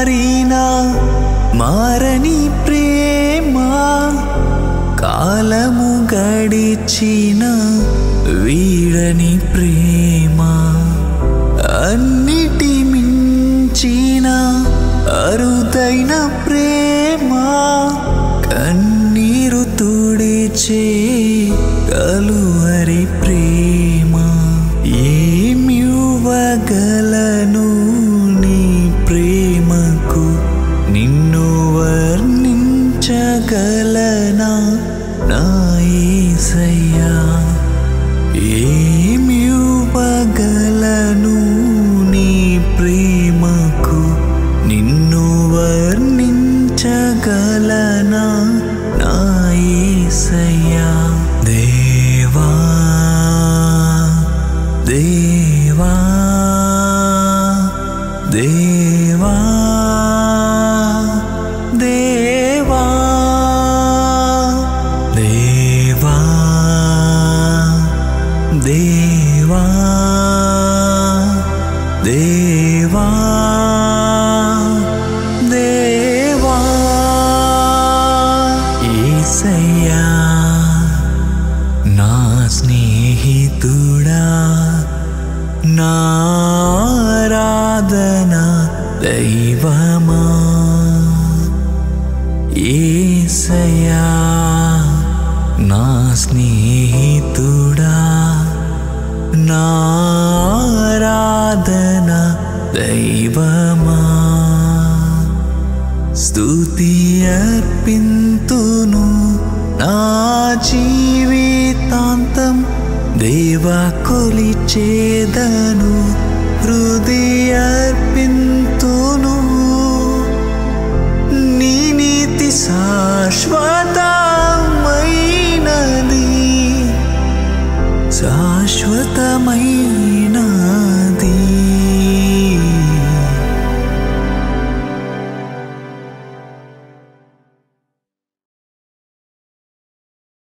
మారినా మారని ప్రేమ కాలము గడిచిన వీడని ప్రేమ అన్నిటి మించిన అరుదైన ప్రేమ కన్నీరు తుడిచే కలువరి ప్రేమ ఏమివ్వగలను నీ ప్రేమకు నిన్ను వర్ణించగలనా నా యేసయ్యా ఏమివ్వగలను నీ ప్రేమకు నిన్ను వర్ణించగలనా నా యేసయ్యా దేవా దేవా దేవా దేవా దేవా దేవా దేవా దేవా ఏసయ్యా నా స్నేహితుడా నారాధన దైవమా ఏసయ్యా నా స్నేహితుడా నారాధన దైవమా స్తుతి అర్పింతును నా జీవితాంతం దేవా కొలిచేదను హృదయపూర్వకంగా